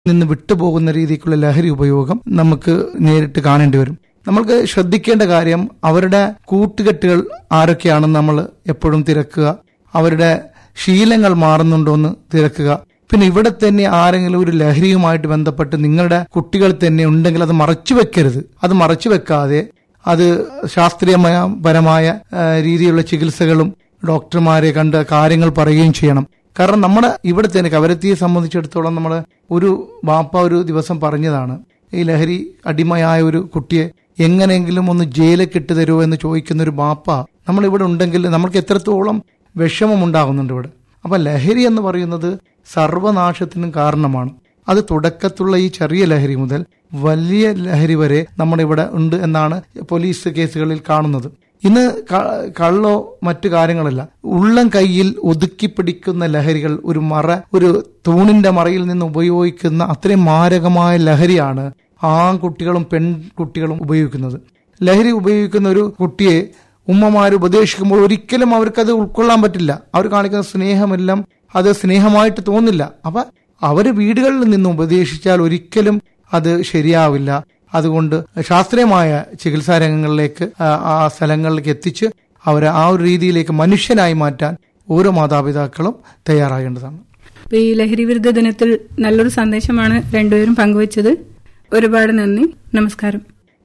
നിന്ന് വിട്ടുപോകുന്ന രീതിക്കുള്ള ലഹരി ഉപയോഗം നമുക്ക് നേരിട്ട് കാണേണ്ടി വരും നമ്മൾക്ക് ശ്രദ്ധിക്കേണ്ട കാര്യം അവരുടെ കൂട്ടുകെട്ടുകൾ ആരൊക്കെയാണെന്ന് നമ്മൾ എപ്പോഴും തിരക്കുക അവരുടെ ശീലങ്ങൾ മാറുന്നുണ്ടോ എന്ന് തിരക്കുക പിന്നെ ഇവിടെ തന്നെ ആരെങ്കിലും ഒരു ലഹരിയുമായിട്ട് ബന്ധപ്പെട്ട് നിങ്ങളുടെ കുട്ടികൾ തന്നെ ഉണ്ടെങ്കിൽ അത് മറച്ചു വെക്കരുത് അത് മറച്ചു വെക്കാതെ അത് ശാസ്ത്രീയമായ പരമായ ആ, രീതിയിലുള്ള ചികിത്സകളും ഡോക്ടർമാരെ കണ്ട് കാര്യങ്ങൾ പറയുകയും ചെയ്യണം കാരണം നമ്മുടെ ഇവിടെ തന്നെ കവരത്തിയെ സംബന്ധിച്ചിടത്തോളം നമ്മൾ ഒരു ബാപ്പ ഒരു ദിവസം പറഞ്ഞതാണ് ഈ ലഹരി അടിമയായ ഒരു കുട്ടിയെ എങ്ങനെയെങ്കിലും ഒന്ന് ജയിലിൽ ഇട്ട് തരുമോ എന്ന് ചോദിക്കുന്ന ഒരു ബാപ്പ നമ്മൾ ഇവിടെ ഉണ്ടെങ്കിൽ നമുക്ക് എത്രത്തോളം വിഷമം ഉണ്ടാകുന്നുണ്ട് ഇവിടെ അപ്പൊ ലഹരി എന്ന് പറയുന്നത് സർവനാശത്തിനും കാരണമാണ് അത് തുടക്കത്തുള്ള ഈ ചെറിയ ലഹരി മുതൽ വലിയ ലഹരി വരെ നമ്മുടെ ഇവിടെ ഉണ്ട് എന്നാണ് പോലീസ് കേസുകളിൽ കാണുന്നത് ഇന്ന് ക- കള്ളോ മറ്റു കാര്യങ്ങളല്ല ഉള്ളം കയ്യിൽ ഒതുക്കി പിടിക്കുന്ന ലഹരികൾ ഒരു മറ ഒരു തൂണിന്റെ മറയിൽ നിന്ന് ഉപയോഗിക്കുന്ന അത്രയും മാരകമായ ലഹരിയാണ് ആൺകുട്ടികളും പെൺകുട്ടികളും ഉപയോഗിക്കുന്നത് ലഹരി ഉപയോഗിക്കുന്ന ഒരു കുട്ടിയെ ഉമ്മമാർ ഉപദേശിക്കുമ്പോൾ ഒരിക്കലും അവർക്കത് ഉൾക്കൊള്ളാൻ പറ്റില്ല അവർ കാണിക്കുന്ന സ്നേഹമെല്ലാം അത് സ്നേഹമായിട്ട് തോന്നില്ല അപ്പൊ അവര് വീടുകളിൽ നിന്ന് ഉപദേശിച്ചാൽ ഒരിക്കലും അത് ശരിയാവില്ല അതുകൊണ്ട് ശാസ്ത്രീയമായ ചികിത്സാ രംഗങ്ങളിലേക്ക് ആ, ആ സ്ഥലങ്ങളിലേക്ക് എത്തിച്ച് അവരെ ആ ഒരു രീതിയിലേക്ക് മനുഷ്യനായി മാറ്റാൻ ഓരോ മാതാപിതാക്കളും തയ്യാറാകേണ്ടതാണ് അപ്പൊ ഈ ലഹരി വിരുദ്ധ ദിനത്തിൽ നല്ലൊരു സന്ദേശമാണ് രണ്ടുപേരും പങ്കുവച്ചത് ഒരുപാട് നന്ദി നമസ്കാരം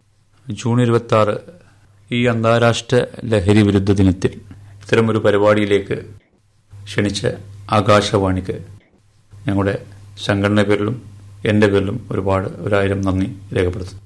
ജൂൺ ഇരുപത്തി ആറ് ഈ അന്താരാഷ്ട്ര ലഹരി വിരുദ്ധ ദിനത്തിൽ ഇത്തരമൊരു പരിപാടിയിലേക്ക് ക്ഷണിച്ച ആകാശവാണിക്ക് ഞങ്ങളുടെ സംഘടന പേരിലും എന്റെ പേരിലും ഒരുപാട് ഒരായിരം നന്ദി രേഖപ്പെടുത്തുന്നു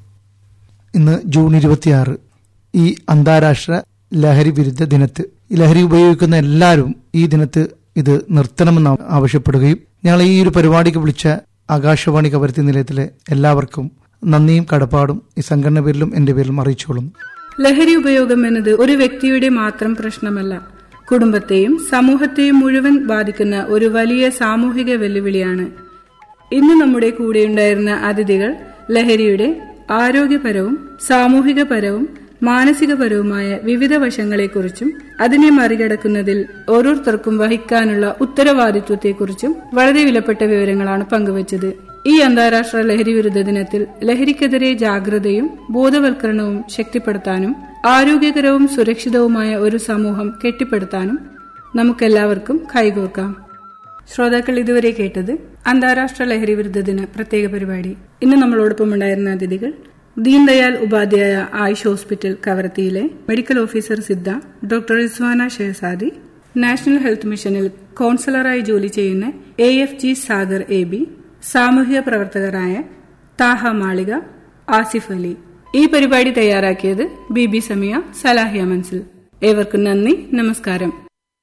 ഇന്ന് ജൂൺ ഇരുപത്തിയാറ് ഈ അന്താരാഷ്ട്ര ലഹരി വിരുദ്ധ ദിനത്ത് ഈ ലഹരി ഉപയോഗിക്കുന്ന എല്ലാവരും ഈ ദിനത്ത് ഇത് നിർത്തണമെന്ന് ആവശ്യപ്പെടുകയും ഞങ്ങൾ ഈ ഒരു പരിപാടിക്ക് വിളിച്ച ആകാശവാണി കവരത്തി നിലയത്തിലെ എല്ലാവർക്കും നന്ദിയും കടപ്പാടും ഈ സംഘടന പേരിലും എന്റെ പേരിലും അറിയിച്ചോളുന്നു ലഹരി ഉപയോഗം എന്നത് ഒരു വ്യക്തിയുടെ മാത്രം പ്രശ്നമല്ല കുടുംബത്തെയും സമൂഹത്തെയും മുഴുവൻ ബാധിക്കുന്ന ഒരു വലിയ സാമൂഹിക വെല്ലുവിളിയാണ് ഇന്ന് നമ്മുടെ കൂടെയുണ്ടായിരുന്ന അതിഥികൾ ലഹരിയുടെ ആരോഗ്യപരവും സാമൂഹികപരവും മാനസികപരവുമായ വിവിധ വശങ്ങളെക്കുറിച്ചും അതിനെ മറികടക്കുന്നതിൽ ഓരോരുത്തർക്കും വഹിക്കാനുള്ള ഉത്തരവാദിത്വത്തെക്കുറിച്ചും വളരെ വിലപ്പെട്ട വിവരങ്ങളാണ് പങ്കുവച്ചത് ഈ അന്താരാഷ്ട്ര ലഹരി വിരുദ്ധ ദിനത്തിൽ ലഹരിക്കെതിരെ ജാഗ്രതയും ബോധവൽക്കരണവും ശക്തിപ്പെടുത്താനും ആരോഗ്യകരവും സുരക്ഷിതവുമായ ഒരു സമൂഹം കെട്ടിപ്പടുത്താനും നമുക്കെല്ലാവർക്കും കൈകോർക്കാം ശ്രോതാക്കൾ ഇതുവരെ കേട്ടത് അന്താരാഷ്ട്ര ലഹരി വിരുദ്ധ ദിന പ്രത്യേക പരിപാടി ഇന്ന് നമ്മളോടൊപ്പം ഉണ്ടായിരുന്ന അതിഥികൾ ദീൻദയാൽ ഉപാധ്യായ ആയുഷ് ഹോസ്പിറ്റൽ കവരത്തിയിലെ medical officer Siddha doctor Rizwana Shehzadi national health മിഷനിൽ കൌൺസിലറായി ജോലി ചെയ്യുന്ന A F G Sagar A B സാമൂഹിക പ്രവർത്തകരായ താഹ മാളിക ആസിഫ് അലി ഈ പരിപാടി തയ്യാറാക്കിയത് ബി ബി സമിയ സലാഹിയ മൻസിൽ ഏവർക്കും നന്ദി നമസ്കാരം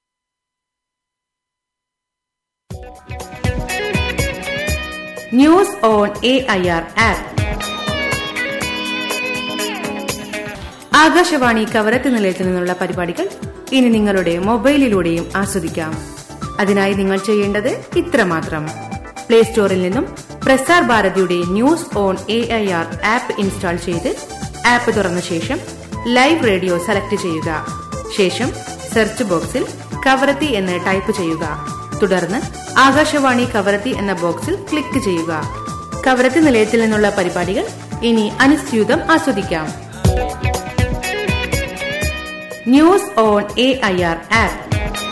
news on A I R app Akashvani Kavaratti നിലയത്തിൽ നിന്നുള്ള പരിപാടികൾ ഇനി നിങ്ങളുടെ മൊബൈലിലൂടെയും ആസ്വദിക്കാം അതിനായി നിങ്ങൾ ചെയ്യേണ്ടത് ഇത്രമാത്രം പ്ലേ സ്റ്റോറിൽ നിന്നും പ്രസാർ ഭാരതിയുടെ news on A I R app install ചെയ്ത് ആപ്പ് തുറന്ന ശേഷം ലൈവ് റേഡിയോ സെലക്ട് ചെയ്യുക ശേഷം സെർച്ച് ബോക്സിൽ കവരത്തി എന്ന് ടൈപ്പ് ചെയ്യുക തുടർന്ന് ആകാശവാണി കവരത്തി എന്ന ബോക്സിൽ ക്ലിക്ക് ചെയ്യുക കവരത്തി നിലയത്തിൽ നിന്നുള്ള പരിപാടികൾ ഇനി അനുസ്യൂതം ആസ്വദിക്കാം news on A I R app